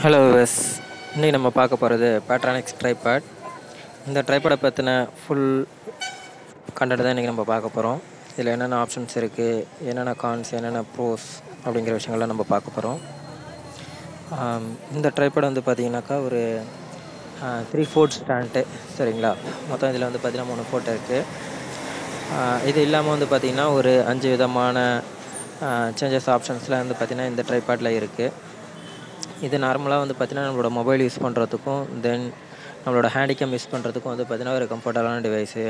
hello வெஸ் இன்றைக்கி நம்ம பார்க்க போகிறது பேட்ரானிக்ஸ் ட்ரைபேட் இந்த ட்ரைபேடை பற்றின ஃபுல் கண்டென்ட் தான் இன்றைக்கி நம்ம பார்க்க போகிறோம் இதில் என்னென்ன ஆப்ஷன்ஸ் இருக்குது என்னென்ன கான்ஸ் என்னென்ன ப்ரோஸ் அப்படிங்கிற விஷயங்கள்லாம் நம்ம பார்க்க போகிறோம் இந்த ட்ரைபேட் வந்து பார்த்திங்கனாக்கா ஒரு த்ரீ ஃபோர்ட் ஸ்டாண்டு சரிங்களா மொத்தம் இதில் வந்து பார்த்திங்கன்னா மூணு ஃபோட்டோ இருக்குது இது இல்லாமல் வந்து பார்த்திங்கன்னா ஒரு அஞ்சு விதமான சேஞ்சஸ் ஆப்ஷன்ஸ்லாம் வந்து பார்த்திங்கன்னா இந்த ட்ரைபேட்டில் இருக்குது இது நார்மலாக வந்து பார்த்திங்கன்னா நம்மளோட மொபைல் யூஸ் பண்ணுறதுக்கும் தென் நம்மளோட ஹேண்டிகேம் யூஸ் பண்ணுறதுக்கும் வந்து பார்த்திங்கன்னா ஒரு கம்ஃபர்டபுளான டிவைஸு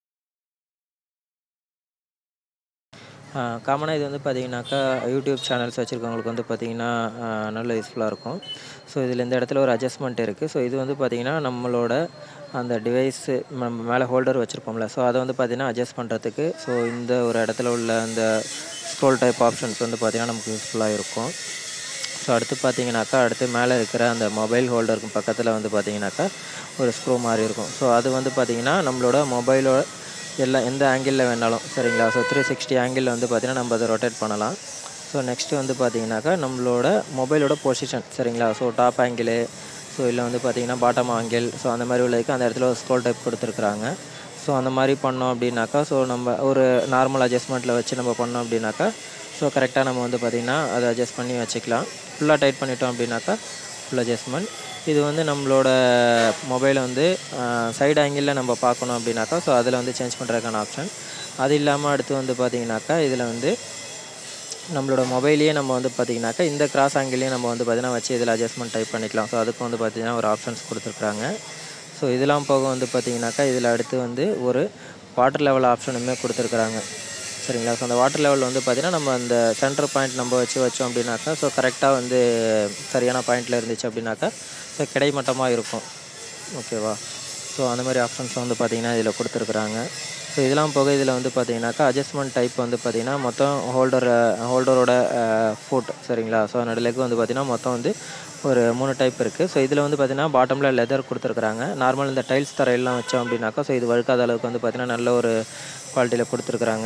காமனாக இது வந்து பார்த்திங்கனாக்கா யூடியூப் சேனல்ஸ் வச்சுருக்கவங்களுக்கு வந்து பார்த்திங்கன்னா நல்ல யூஸ்ஃபுல்லாக இருக்கும் ஸோ இதில் இந்த இடத்துல ஒரு அட்ஜஸ்ட்மெண்ட் இருக்குது ஸோ இது வந்து பார்த்திங்கன்னா நம்மளோட அந்த டிவைஸு நம்ம மேலே ஹோல்டர் வச்சுருப்போம்ல ஸோ அதை வந்து பார்த்திங்கன்னா அட்ஜஸ்ட் பண்ணுறதுக்கு ஸோ இந்த ஒரு இடத்துல உள்ள அந்த ஸ்க்ரோல் டைப் ஆப்ஷன்ஸ் வந்து பார்த்திங்கன்னா நமக்கு யூஸ்ஃபுல்லாக இருக்கும் ஸோ அடுத்து பார்த்தீங்கன்னாக்கா அடுத்து மேலே இருக்கிற அந்த மொபைல் ஹோல்டருக்கு பக்கத்தில் வந்து பார்த்தீங்கன்னாக்கா ஒரு ஸ்க்ரூ மாதிரி இருக்கும் ஸோ அது வந்து பார்த்திங்கன்னா நம்மளோட மொபைலோட எல்லா எந்த ஆங்கிளில் வேணாலும் சரிங்களா ஸோ த்ரீ சிக்ஸ்டி ஆங்கிளில் வந்து பார்த்திங்கன்னா நம்ம அதை ரொட்டேட் பண்ணலாம் ஸோ நெக்ஸ்ட்டு வந்து பார்த்திங்கனாக்கா நம்மளோட மொபைலோட பொசிஷன் சரிங்களா ஸோ டாப் ஆங்கிளு ஸோ இல்லை வந்து பார்த்திங்கன்னா பாட்டம் ஆங்கிள் ஸோ அந்த மாதிரி உள்ளதுக்கு அந்த இடத்துல ஒரு ஸ்க்ரோல் டைப் கொடுத்துருக்குறாங்க ஸோ அந்த மாதிரி பண்ணோம் அப்படின்னாக்கா ஸோ நம்ம ஒரு நார்மல் அட்ஜஸ்ட்மெண்ட்டில் வச்சு நம்ம பண்ணோம் அப்படின்னாக்கா ஸோ கரெக்டாக நம்ம வந்து பார்த்திங்கன்னா அதை அட்ஜஸ்ட் பண்ணி வச்சுக்கலாம் ஃபுல்லாக டைட் பண்ணிட்டோம் அப்படின்னாக்கா ஃபுல் அட்ஜஸ்ட்மெண்ட் இது வந்து நம்மளோட மொபைலை வந்து சைடு ஆங்கிளில் நம்ம பார்க்கணும் அப்படின்னாக்கா ஸோ அதில் வந்து சேஞ்ச் பண்ணுறதுக்கான ஆப்ஷன் அது இல்லாமல் அடுத்து வந்து பார்த்திங்கனாக்கா இதில் வந்து நம்மளோட மொபைலையே நம்ம வந்து பார்த்திங்கனாக்கா இந்த கிராஸ் ஆங்கிளையும் நம்ம வந்து பார்த்திங்கன்னா வச்சு இதில் அட்ஜஸ்ட்மெண்ட் டைப் பண்ணிக்கலாம் ஸோ அதுக்கு வந்து பார்த்திங்கன்னா ஒரு ஆப்ஷன்ஸ் கொடுத்துருக்குறாங்க ஸோ இதெல்லாம் போக வந்து பார்த்திங்கனாக்கா இதில் அடுத்து வந்து ஒரு வாட்டர் லெவல் ஆப்ஷனுமே கொடுத்துருக்குறாங்க சரிங்களா ஸோ அந்த வாட்டர் லெவல் வந்து பார்த்திங்கன்னா நம்ம அந்த சென்டர் பாயிண்ட் நம்ம வச்சு வச்சோம் அப்படின்னாக்கா ஸோ கரெக்டாக வந்து சரியான பாயிண்டில் இருந்துச்சு அப்படின்னாக்கா ஸோ கிடைமட்டமாக இருக்கும் ஓகேவா ஸோ அந்த மாதிரி ஆப்ஷன்ஸ் வந்து பார்த்திங்கன்னா இதில் கொடுத்துருக்குறாங்க ஸோ இதெல்லாம் போக இதில் வந்து பார்த்திங்கனாக்கா அட்ஜஸ்ட்மெண்ட் டைப் வந்து பார்த்திங்கன்னா மொத்தம் ஹோல்டர் ஹோல்டரோட ஃபுட் சரிங்களா ஸோ அதனோட லெக் வந்து பார்த்திங்கன்னா மொத்தம் வந்து ஒரு மூணு டைப் இருக்குது ஸோ இதில் வந்து பார்த்திங்கன்னா பாட்டமில் லெதர் கொடுத்துருக்குறாங்க நார்மல் இந்த டைல்ஸ் தரையெல்லாம் வச்சோம் அப்படின்னாக்கா ஸோ இது வழுக்காத அளவுக்கு வந்து பார்த்திங்கன்னா நல்ல ஒரு குவாலிட்டியில் கொடுத்துருக்குறாங்க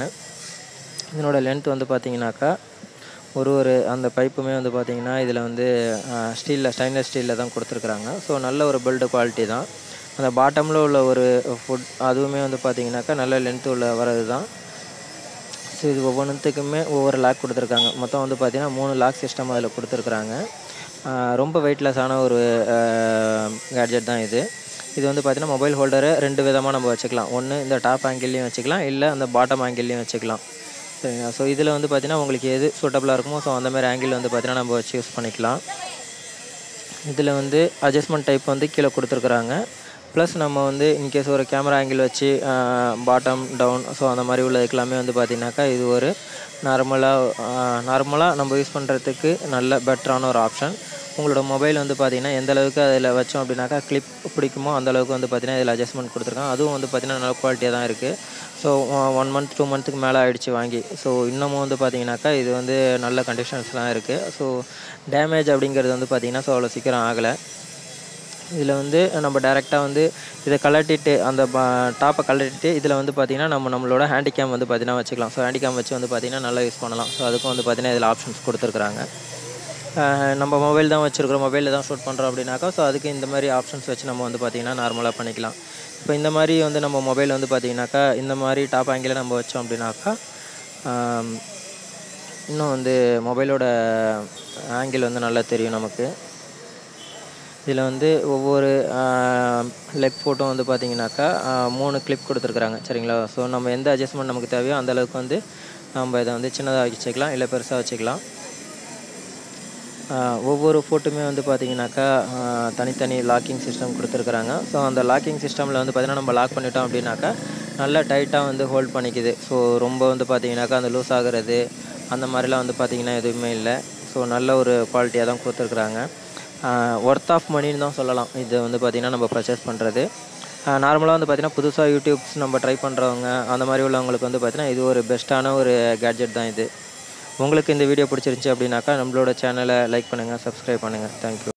இதனோட லென்த் வந்து பார்த்திங்கனாக்கா ஒரு ஒரு அந்த பைப்புமே வந்து பார்த்திங்கன்னா இதில் வந்து ஸ்டீலில் ஸ்டைன்லெஸ் ஸ்டீலில் தான் கொடுத்துருக்குறாங்க ஸோ நல்ல ஒரு பில்டு குவாலிட்டி தான் அந்த பாட்டமில் உள்ள ஒரு ஃபுட் அதுவுமே வந்து பார்த்திங்கனாக்கா நல்ல லென்த்து உள்ள வரது தான் ஸோ இது ஒவ்வொன்றுத்துக்குமே ஒவ்வொரு லாக் கொடுத்துருக்காங்க மொத்தம் வந்து பார்த்திங்கன்னா மூணு லாக் சிஸ்டம் அதில் கொடுத்துருக்குறாங்க ரொம்ப வெயிட்லெஸ்ஸான ஒரு கேட்ஜெட் தான் இது இது வந்து பார்த்திங்கன்னா மொபைல் ஹோல்டரை ரெண்டு விதமாக நம்ம வச்சுக்கலாம் ஒன்று இந்த டாப் ஆங்கிள்லேயும் வச்சுக்கலாம் இல்லை அந்த பாட்டம் ஆங்கிள்லேயும் வச்சுக்கலாம் சரிங்களா ஸோ இதில் வந்து பார்த்திங்கன்னா உங்களுக்கு எது சூட்டபுளாக இருக்குமோ ஸோ அந்த மாதிரி ஆங்கிள் வந்து பார்த்திங்கன்னா நம்ம வச்சு யூஸ் பண்ணிக்கலாம் இதில் வந்து அட்ஜஸ்ட்மெண்ட் டைப் வந்து கீழே கொடுத்துருக்குறாங்க ப்ளஸ் நம்ம வந்து இன்கேஸ் ஒரு கேமரா ஆங்கிள் வச்சு பாட்டம் டவுன் ஸோ அந்த மாதிரி உள்ளதுக்கு எல்லாமே வந்து பார்த்திங்கனாக்கா இது ஒரு நார்மலாக நார்மலாக நம்ம யூஸ் பண்ணுறதுக்கு நல்ல பெட்டரான ஒரு ஆப்ஷன் உங்களோட மொபைல் வந்து பார்த்திங்கன்னா எந்த அளவுக்கு அதில் வச்சோம் அப்படின்னாக்கா கிளிப் பிடிக்குமோ அந்த அளவுக்கு வந்து பார்த்திங்கன்னா இதில் அட்ஜஸ்ட்மெண்ட் கொடுத்துருக்காங்க அதுவும் வந்து பார்த்திங்கன்னா நல்ல குவாலிட்டியாக தான் இருக்குது ஸோ ஒன் மந்த் டூ மந்த்துக்கு மேலே ஆகிடுச்சு வாங்கி ஸோ இன்னமும் வந்து பார்த்திங்கனாக்கா இது வந்து நல்ல கண்டிஷன்ஸ்லாம் இருக்குது ஸோ டேமேஜ் அப்படிங்கிறது வந்து பார்த்திங்கன்னா ஸோ அவ்வளோ சீக்கிரம் ஆகலை இதில் வந்து நம்ம டேரெக்டாக வந்து இதை கலட்டிட்டு அந்த டாப்பை கலட்டிட்டு இதில் வந்து பார்த்திங்கன்னா நம்ம நம்மளோட ஹேண்டிகேம் வந்து பார்த்திங்கன்னா வச்சுக்கலாம் ஸோ ஹேண்டிகேம் வச்சு வந்து பார்த்திங்கன்னா நல்லா யூஸ் பண்ணலாம் ஸோ அதுக்கும் வந்து பார்த்திங்கன்னா இதில் ஆப்ஷன்ஸ் கொடுத்துருக்குறாங்க நம்ம மொபைல் தான் வச்சுருக்கிறோம் மொபைலில் தான் ஷூட் பண்ணுறோம் அப்படின்னாக்கா ஸோ அதுக்கு இந்த மாதிரி ஆப்ஷன்ஸ் வச்சு நம்ம வந்து பார்த்திங்கன்னா நார்மலாக பண்ணிக்கலாம் இப்போ இந்த மாதிரி வந்து நம்ம மொபைல் வந்து பார்த்திங்கனாக்கா இந்த மாதிரி டாப் ஆங்கிளில் நம்ம வச்சோம் அப்படின்னாக்கா இன்னும் வந்து மொபைலோட ஆங்கிள் வந்து நல்லா தெரியும் நமக்கு இதில் வந்து ஒவ்வொரு லெக் ஃபோட்டோ வந்து பார்த்திங்கனாக்கா மூணு கிளிப் கொடுத்துருக்குறாங்க சரிங்களா ஸோ நம்ம எந்த அட்ஜஸ்ட்மெண்ட் நமக்கு தேவையோ அந்தளவுக்கு வந்து நம்ம இதை வந்து சின்னதாக வச்சுக்கலாம் இல்லை பெருசாக வச்சுக்கலாம் ஒவ்வொரு ஃபோட்டோமே வந்து பார்த்திங்கனாக்கா தனித்தனி லாக்கிங் சிஸ்டம் கொடுத்துருக்குறாங்க ஸோ அந்த லாக்கிங் சிஸ்டமில் வந்து பார்த்திங்கன்னா நம்ம லாக் பண்ணிட்டோம் அப்படின்னாக்கா நல்லா டைட்டாக வந்து ஹோல்ட் பண்ணிக்குது ஸோ ரொம்ப வந்து பார்த்திங்கனாக்கா அந்த லூஸ் ஆகிறது அந்த மாதிரிலாம் வந்து பார்த்திங்கன்னா எதுவுமே இல்லை ஸோ நல்ல ஒரு குவாலிட்டியாக தான் கொடுத்துருக்குறாங்க ஒர்த் ஆஃப் மணின்னு தான் சொல்லலாம் இது வந்து பார்த்திங்கன்னா நம்ம பர்ச்சேஸ் பண்ணுறது நார்மலாக வந்து பார்த்திங்கன்னா புதுசாக யூடியூப்ஸ் நம்ம ட்ரை பண்ணுறவங்க அந்த மாதிரி உள்ளவங்களுக்கு வந்து பார்த்திங்கன்னா இது ஒரு பெஸ்ட்டான ஒரு கேட்ஜெட் தான் இது உங்களுக்கு இந்த வீடியோ பிடிச்சிருந்துச்சி அப்படின்னாக்கா நம்மளோட சேனலை லைக் பண்ணுங்கள் சப்ஸ்கிரைப் பண்ணுங்கள் தேங்க்யூ